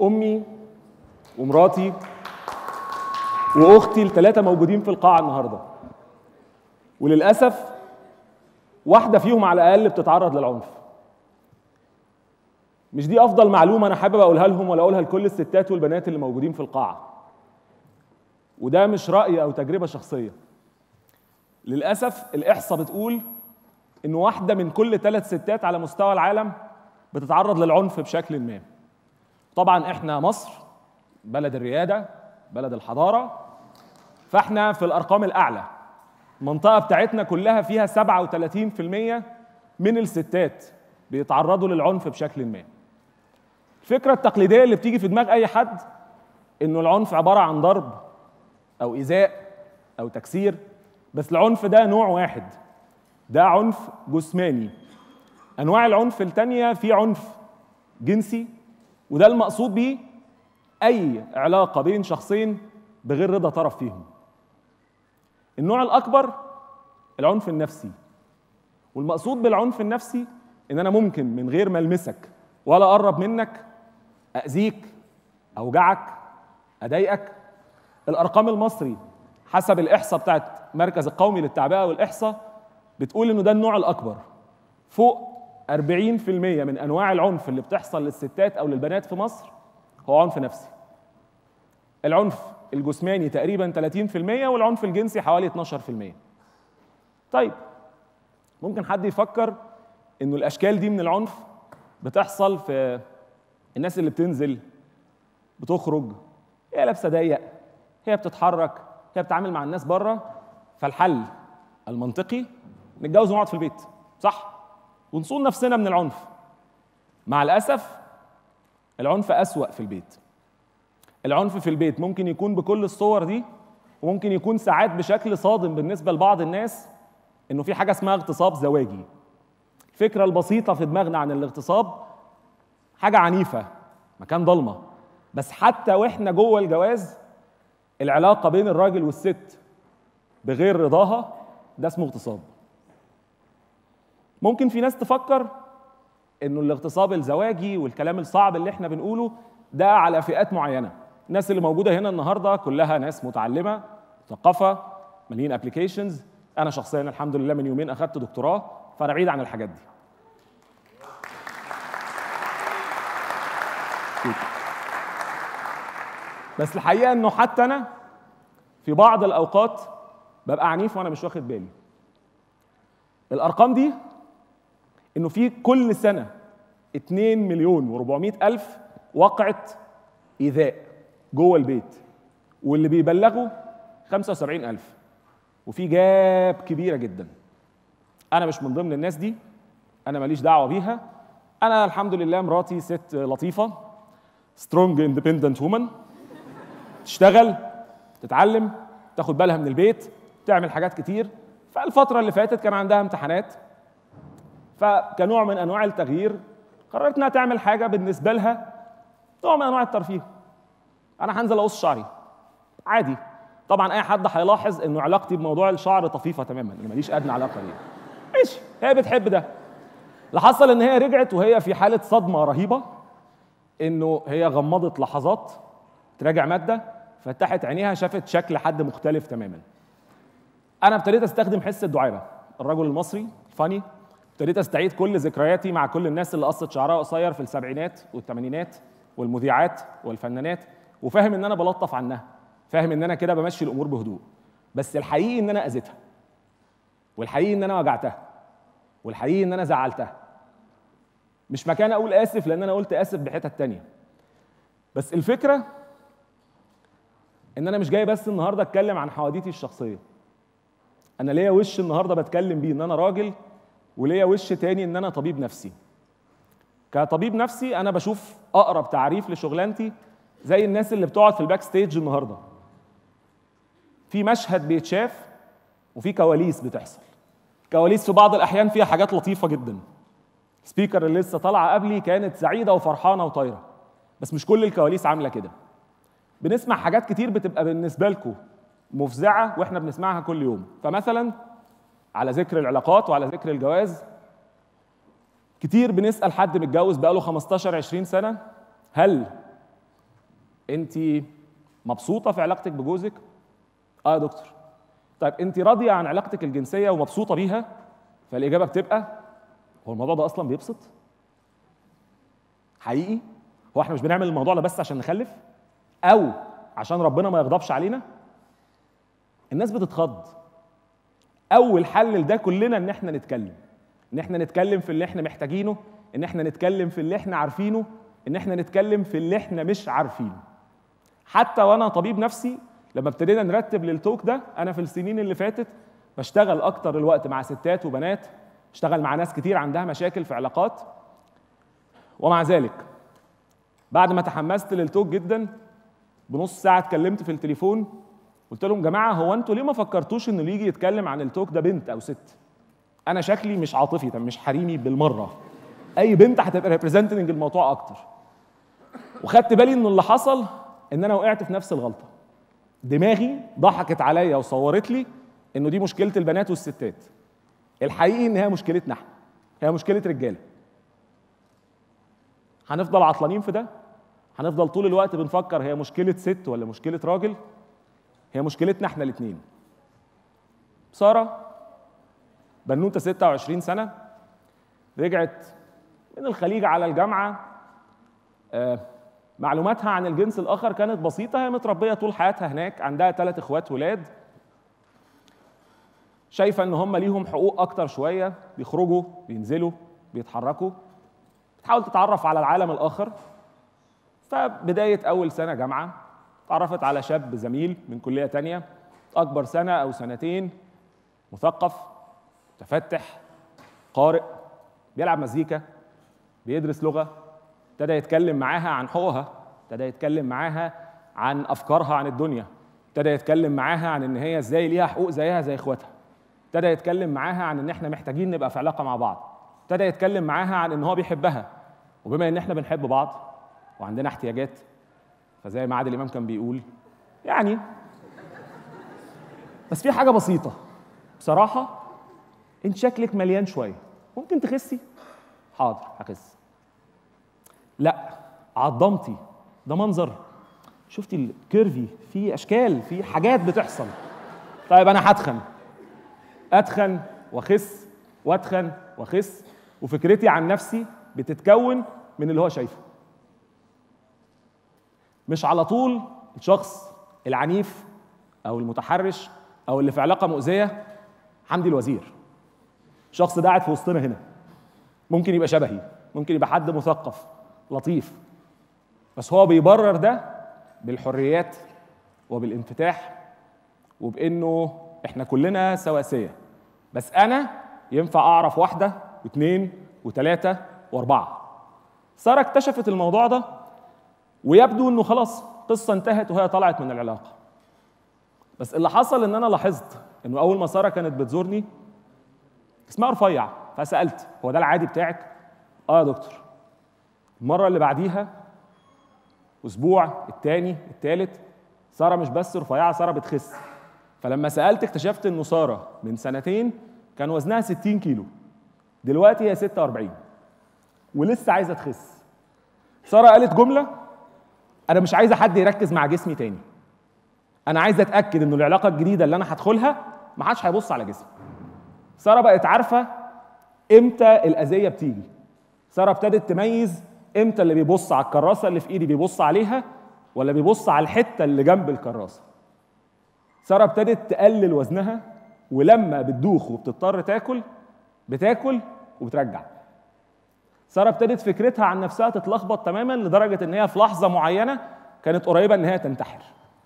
امي ومراتي واختي الثلاثه موجودين في القاعه النهارده وللاسف واحده فيهم على الاقل بتتعرض للعنف مش دي افضل معلومه انا حابب اقولها لهم ولا اقولها لكل الستات والبنات اللي موجودين في القاعه وده مش راي او تجربه شخصيه للاسف الاحصاء بتقول ان واحده من كل ثلاث ستات على مستوى العالم بتتعرض للعنف بشكل ما طبعا احنا مصر بلد الرياده بلد الحضاره فاحنا في الارقام الاعلى المنطقه بتاعتنا كلها فيها 37% من الستات بيتعرضوا للعنف بشكل ما الفكره التقليديه اللي بتيجي في دماغ اي حد انه العنف عباره عن ضرب او ايذاء او تكسير بس العنف ده نوع واحد ده عنف جسماني انواع العنف التانية في عنف جنسي وده المقصود بيه اي علاقه بين شخصين بغير رضا طرف فيهم النوع الاكبر العنف النفسي والمقصود بالعنف النفسي ان انا ممكن من غير ما المسك ولا اقرب منك اذيك اوجعك اضايقك الارقام المصري حسب الاحصاء بتاعت المركز القومي للتعبئه والاحصاء بتقول انه ده النوع الاكبر فوق 40% من انواع العنف اللي بتحصل للستات او للبنات في مصر هو عنف نفسي العنف الجسماني تقريبا 30% والعنف الجنسي حوالي 12% طيب ممكن حد يفكر انه الاشكال دي من العنف بتحصل في الناس اللي بتنزل بتخرج هي لابسه ضيق هي بتتحرك هي بتتعامل مع الناس بره فالحل المنطقي نتجوز ونقعد في البيت صح ونصون نفسنا من العنف مع الاسف العنف اسوا في البيت العنف في البيت ممكن يكون بكل الصور دي وممكن يكون ساعات بشكل صادم بالنسبه لبعض الناس انه في حاجه اسمها اغتصاب زواجي الفكره البسيطه في دماغنا عن الاغتصاب حاجه عنيفه مكان ضلمه بس حتى واحنا جوه الجواز العلاقه بين الراجل والست بغير رضاها ده اسمه اغتصاب ممكن في ناس تفكر انه الاغتصاب الزواجي والكلام الصعب اللي احنا بنقوله ده على فئات معينه الناس اللي موجوده هنا النهارده كلها ناس متعلمه مثقفه مالين ابلكيشنز انا شخصيا الحمد لله من يومين اخدت دكتوراه فانا بعيد عن الحاجات دي بس الحقيقه انه حتى انا في بعض الاوقات ببقى عنيف وانا مش واخد بالي الارقام دي انه في كل سنه 2 مليون و400 الف وقعه ايذاء جوه البيت واللي بيبلغوا 75 الف وفي جاب كبيره جدا انا مش من ضمن الناس دي انا ماليش دعوه بيها انا الحمد لله مراتي ست لطيفه سترونج اندبندنت وومن تشتغل تتعلم تاخد بالها من البيت تعمل حاجات كتير فالفترة اللي فاتت كان عندها امتحانات فكنوع من انواع التغيير قررت انها تعمل حاجة بالنسبة لها نوع من انواع الترفيه انا هنزل اقص شعري عادي طبعا اي حد هيلاحظ انه علاقتي بموضوع الشعر طفيفة تماما انا ماليش ادنى علاقة بيه ماشي هي بتحب ده اللي حصل ان هي رجعت وهي في حالة صدمة رهيبة انه هي غمضت لحظات تراجع مادة فتحت عينيها شافت شكل حد مختلف تماما انا ابتديت استخدم حس الدعابه الرجل المصري الفاني ابتديت استعيد كل ذكرياتي مع كل الناس اللي قصت شعرها قصير في السبعينات والثمانينات والمذيعات والفنانات وفاهم ان انا بلطف عنها فاهم ان انا كده بمشي الامور بهدوء بس الحقيقي ان انا اذيتها والحقيقي ان انا وجعتها والحقيقي ان انا زعلتها مش مكان اقول اسف لان انا قلت اسف بحتت تانية بس الفكره ان انا مش جاي بس النهارده اتكلم عن حواديتي الشخصيه انا ليا وش النهارده بتكلم بيه ان انا راجل وليا وش تاني ان انا طبيب نفسي كطبيب نفسي انا بشوف اقرب تعريف لشغلانتي زي الناس اللي بتقعد في الباك ستيج النهارده في مشهد بيتشاف وفي كواليس بتحصل كواليس في بعض الاحيان فيها حاجات لطيفه جدا سبيكر اللي لسه طالعه قبلي كانت سعيده وفرحانه وطايره بس مش كل الكواليس عامله كده بنسمع حاجات كتير بتبقى بالنسبه لكم مفزعه واحنا بنسمعها كل يوم فمثلا على ذكر العلاقات وعلى ذكر الجواز كتير بنسال حد متجوز بقاله 15 20 سنه هل انت مبسوطه في علاقتك بجوزك اه يا دكتور طيب انت راضيه عن علاقتك الجنسيه ومبسوطه بيها فالاجابه بتبقى هو الموضوع ده اصلا بيبسط حقيقي هو احنا مش بنعمل الموضوع ده بس عشان نخلف او عشان ربنا ما يغضبش علينا الناس بتتخض اول حل لده كلنا ان احنا نتكلم ان احنا نتكلم في اللي احنا محتاجينه ان احنا نتكلم في اللي احنا عارفينه ان احنا نتكلم في اللي احنا مش عارفينه حتى وانا طبيب نفسي لما ابتدينا نرتب للتوك ده انا في السنين اللي فاتت بشتغل اكتر الوقت مع ستات وبنات بشتغل مع ناس كتير عندها مشاكل في علاقات ومع ذلك بعد ما تحمست للتوك جدا بنص ساعه اتكلمت في التليفون قلت لهم جماعه هو انتوا ليه ما فكرتوش انه اللي يجي يتكلم عن التوك ده بنت او ست انا شكلي مش عاطفي طب مش حريمي بالمره اي بنت هتبقى ريبريزنتنج الموضوع اكتر وخدت بالي ان اللي حصل ان انا وقعت في نفس الغلطه دماغي ضحكت عليا وصورت لي انه دي مشكله البنات والستات الحقيقي ان هي مشكلتنا احنا هي مشكله رجاله هنفضل عطلانين في ده هنفضل طول الوقت بنفكر هي مشكله ست ولا مشكله راجل هي مشكلتنا احنا الاثنين ساره بنوته 26 سنه رجعت من الخليج على الجامعه آه معلوماتها عن الجنس الاخر كانت بسيطه هي متربيه طول حياتها هناك عندها ثلاث اخوات ولاد شايفه ان هم ليهم حقوق اكتر شويه بيخرجوا بينزلوا بيتحركوا بتحاول تتعرف على العالم الاخر فبدايه اول سنه جامعه تعرفت على شاب زميل من كليه تانية اكبر سنه او سنتين مثقف متفتح قارئ بيلعب مزيكا بيدرس لغه ابتدى يتكلم معاها عن حقوقها ابتدى يتكلم معاها عن افكارها عن الدنيا ابتدى يتكلم معاها عن ان هي ازاي ليها حقوق زيها زي اخواتها ابتدى يتكلم معاها عن ان احنا محتاجين نبقى في علاقه مع بعض ابتدى يتكلم معاها عن ان هو بيحبها وبما ان احنا بنحب بعض وعندنا احتياجات فزي ما عادل امام كان بيقول يعني بس في حاجه بسيطه بصراحه انت شكلك مليان شويه ممكن تخسي حاضر هخس لا عضمتي ده منظر شفتي الكيرفي في اشكال في حاجات بتحصل طيب انا هتخن اتخن واخس واتخن واخس وفكرتي عن نفسي بتتكون من اللي هو شايفه مش على طول الشخص العنيف او المتحرش او اللي في علاقه مؤذيه حمدي الوزير الشخص ده قاعد في وسطنا هنا ممكن يبقى شبهي ممكن يبقى حد مثقف لطيف بس هو بيبرر ده بالحريات وبالانفتاح وبانه احنا كلنا سواسيه بس انا ينفع اعرف واحده واثنين وثلاثه واربعه ساره اكتشفت الموضوع ده ويبدو انه خلاص قصه انتهت وهي طلعت من العلاقه بس اللي حصل ان انا لاحظت انه اول ما ساره كانت بتزورني اسمها رفيع فسالت هو ده العادي بتاعك اه يا دكتور المره اللي بعديها اسبوع التاني التالت ساره مش بس رفيعه ساره بتخس فلما سالت اكتشفت انه ساره من سنتين كان وزنها 60 كيلو دلوقتي هي 46 ولسه عايزه تخس ساره قالت جمله انا مش عايزه حد يركز مع جسمي تاني انا عايزه اتاكد انه العلاقه الجديده اللي انا هدخلها ما حدش هيبص على جسمي ساره بقت عارفه امتى الاذيه بتيجي ساره ابتدت تميز امتى اللي بيبص على الكراسه اللي في ايدي بيبص عليها ولا بيبص على الحته اللي جنب الكراسه ساره ابتدت تقلل وزنها ولما بتدوخ وبتضطر تاكل بتاكل وبترجع ساره ابتدت فكرتها عن نفسها تتلخبط تماما لدرجه ان هي في لحظه معينه كانت قريبه ان هي تنتحر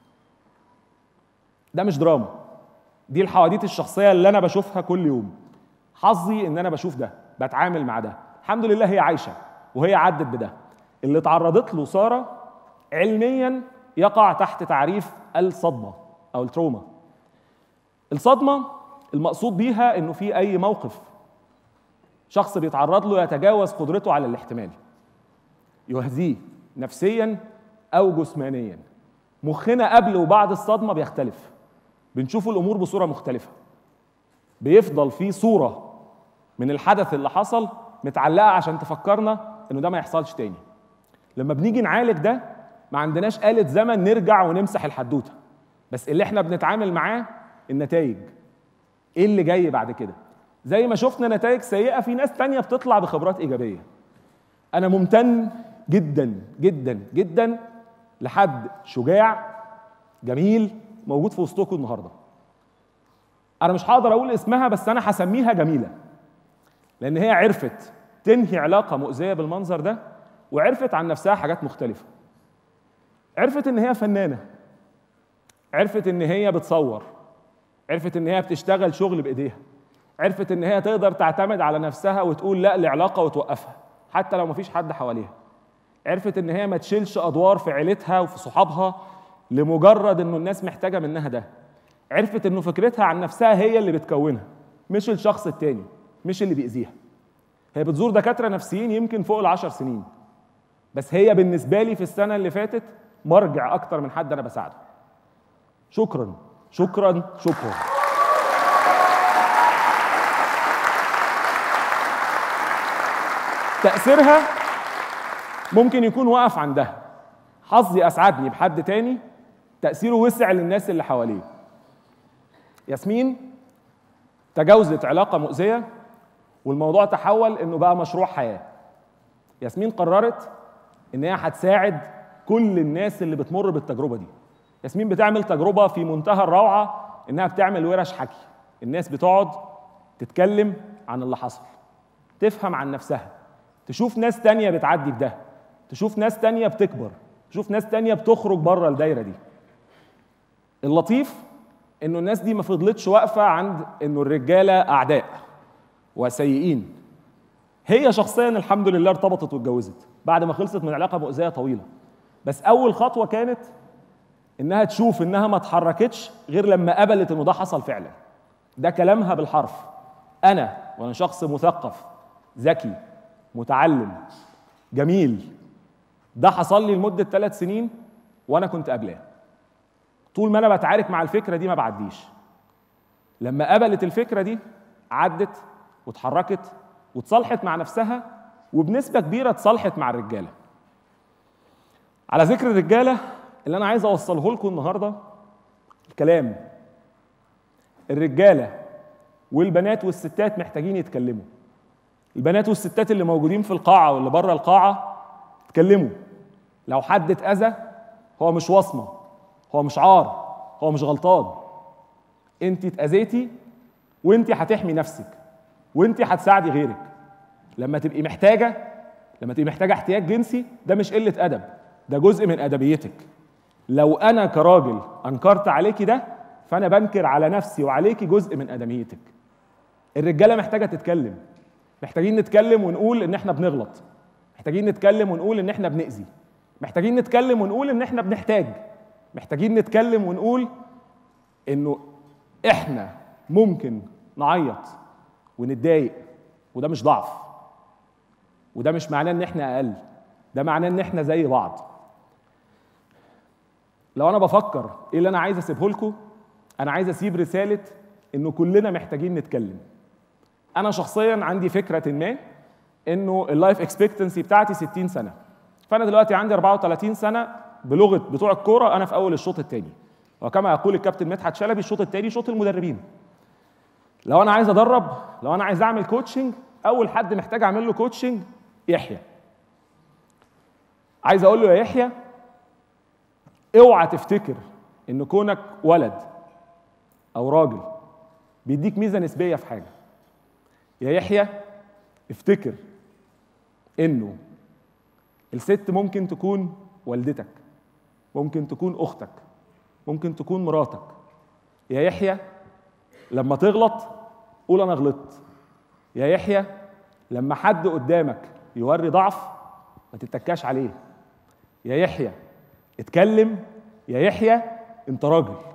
ده مش دراما دي الحواديت الشخصيه اللي انا بشوفها كل يوم حظي ان انا بشوف ده بتعامل مع ده الحمد لله هي عايشه وهي عدت بده اللي تعرضت له ساره علميا يقع تحت تعريف الصدمه او التروما الصدمه المقصود بيها انه في اي موقف شخص بيتعرض له يتجاوز قدرته على الاحتمال يهزيه نفسيا او جسمانيا مخنا قبل وبعد الصدمه بيختلف بنشوف الامور بصوره مختلفه بيفضل في صوره من الحدث اللي حصل متعلقه عشان تفكرنا انه ده ما يحصلش تاني لما بنيجي نعالج ده ما عندناش آلة زمن نرجع ونمسح الحدوته بس اللي احنا بنتعامل معاه النتائج ايه اللي جاي بعد كده زي ما شفنا نتائج سيئه في ناس تانية بتطلع بخبرات ايجابيه انا ممتن جدا جدا جدا لحد شجاع جميل موجود في وسطكم النهارده انا مش هقدر اقول اسمها بس انا هسميها جميله لان هي عرفت تنهي علاقه مؤذيه بالمنظر ده وعرفت عن نفسها حاجات مختلفه عرفت ان هي فنانه عرفت ان هي بتصور عرفت ان هي بتشتغل شغل بايديها عرفت ان هي تقدر تعتمد على نفسها وتقول لا لعلاقه وتوقفها حتى لو مفيش حد حواليها عرفت ان هي ما تشيلش ادوار في عيلتها وفي صحابها لمجرد انه الناس محتاجه منها ده عرفت انه فكرتها عن نفسها هي اللي بتكونها مش الشخص التاني مش اللي بيأذيها هي بتزور دكاتره نفسيين يمكن فوق العشر سنين بس هي بالنسبه لي في السنه اللي فاتت مرجع اكتر من حد انا بساعده شكرا شكرا شكرا تأثيرها ممكن يكون وقف عندها حظي أسعدني بحد تاني تأثيره وسع للناس اللي حواليه ياسمين تجاوزت علاقة مؤذية والموضوع تحول إنه بقى مشروع حياة ياسمين قررت إن هي هتساعد كل الناس اللي بتمر بالتجربة دي ياسمين بتعمل تجربة في منتهى الروعة إنها بتعمل ورش حكي الناس بتقعد تتكلم عن اللي حصل تفهم عن نفسها تشوف ناس تانية بتعدي في ده تشوف ناس تانية بتكبر تشوف ناس تانية بتخرج بره الدايرة دي اللطيف انه الناس دي ما فضلتش واقفة عند انه الرجالة اعداء وسيئين هي شخصيا الحمد لله ارتبطت واتجوزت بعد ما خلصت من علاقة مؤذية طويلة بس اول خطوة كانت انها تشوف انها ما اتحركتش غير لما قبلت انه ده حصل فعلا ده كلامها بالحرف انا وانا شخص مثقف ذكي متعلم جميل ده حصل لي لمده ثلاث سنين وانا كنت قبلاه طول ما انا بتعارك مع الفكره دي ما بعديش لما قبلت الفكره دي عدت واتحركت واتصالحت مع نفسها وبنسبه كبيره اتصالحت مع الرجاله على ذكر الرجاله اللي انا عايز اوصله لكم النهارده الكلام الرجاله والبنات والستات محتاجين يتكلموا البنات والستات اللي موجودين في القاعه واللي بره القاعه اتكلموا لو حد اتاذى هو مش وصمه هو مش عار هو مش غلطان انت اتاذيتي وانت هتحمي نفسك وانت هتساعدي غيرك لما تبقي محتاجه لما تبقي محتاجه احتياج جنسي ده مش قله ادب ده جزء من ادبيتك لو انا كراجل انكرت عليكي ده فانا بنكر على نفسي وعليكي جزء من ادميتك الرجاله محتاجه تتكلم محتاجين نتكلم ونقول ان احنا بنغلط محتاجين نتكلم ونقول ان احنا بنأذي محتاجين نتكلم ونقول ان احنا بنحتاج محتاجين نتكلم ونقول انه احنا ممكن نعيط ونتضايق وده مش ضعف وده مش معناه ان احنا اقل ده معناه ان احنا زي بعض لو انا بفكر ايه اللي انا عايز اسيبه لكم انا عايز اسيب رساله انه كلنا محتاجين نتكلم انا شخصيا عندي فكره ما انه اللايف اكسبكتنسي بتاعتي 60 سنه فانا دلوقتي عندي 34 سنه بلغه بتوع الكوره انا في اول الشوط الثاني وكما يقول الكابتن مدحت شلبي الشوط الثاني شوط المدربين لو انا عايز ادرب لو انا عايز اعمل كوتشنج اول حد محتاج اعمل له كوتشنج يحيى عايز اقول له يا يحيى اوعى تفتكر ان كونك ولد او راجل بيديك ميزه نسبيه في حاجه يا يحيى افتكر انه الست ممكن تكون والدتك ممكن تكون اختك ممكن تكون مراتك يا يحيى لما تغلط قول انا غلطت يا يحيى لما حد قدامك يوري ضعف ما تتكاش عليه يا يحيى اتكلم يا يحيى انت راجل